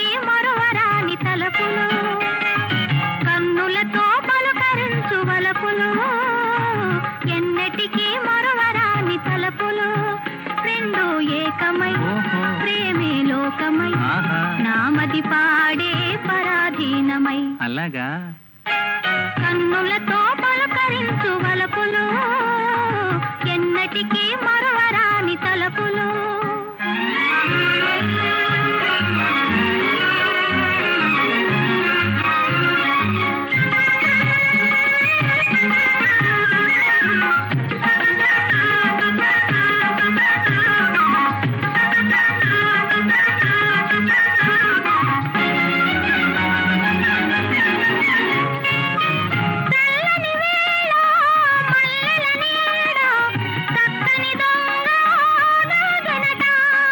ఎన్నటికీ మరువరాని తలపులు కన్నులతో పలుకరించు వలపులు ఎన్నటికీ మరువరాని తలపులు రెండు ఏకమై ఓహో ప్రేమే లోకమై ఆహా నామది పాడే పరాధీనమై అలాగా కన్నులతో పలుకరించు వలపులు ఎన్నటికీ మరువరాని తలపులు తెల్లని వేళ మల్లెల నీడ చక్కని దొంగ నాగనట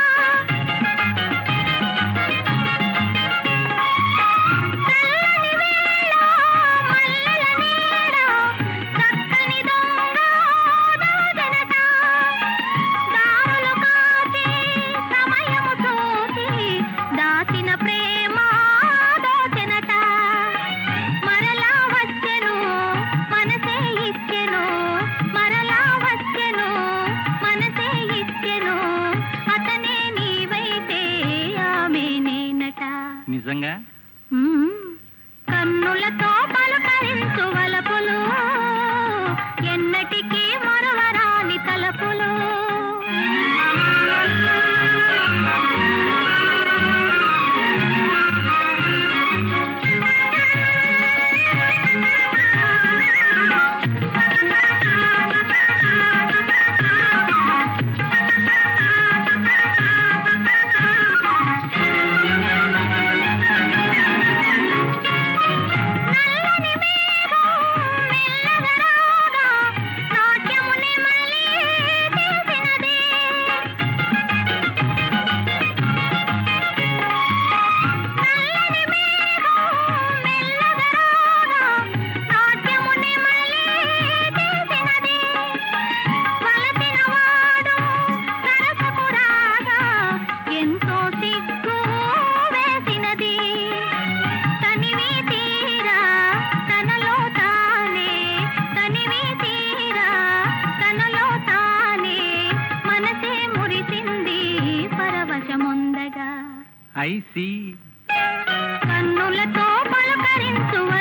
తెల్లని వేళ మల్లెల నీడ చక్కని దొంగ నాగనట దారులు కాచి సమయము చూసి దాచిన ప్రేమ దోచెనట మరలా వచ్చెను మనసే ఇచ్చెను మరలా వచ్చెను మనసే ఇచ్చెను అతనే నీవైతే ఆమె నేనట నిజంగా మ్మ్. కన్నులతో పలుకరించు వలపులు ఎన్నటికీ మరువరాని తలపులు నల్లని మేఘం మెల్లగా రాగా నాట్యముని మళ్ళీ చేసినది నల్లని మేఘం మెల్లగా రాగా నాట్యముని మళ్ళీ చేసినది వలసిన వాడు సరసకు రాగా ఎంతో సిగ్గు వేసినది తనివి తీరా తనలో తానే తనివి తీరా తనలో తానే మనసే మురిసింది పరవశముందగా ఐ సి కన్నులతో పలకరించు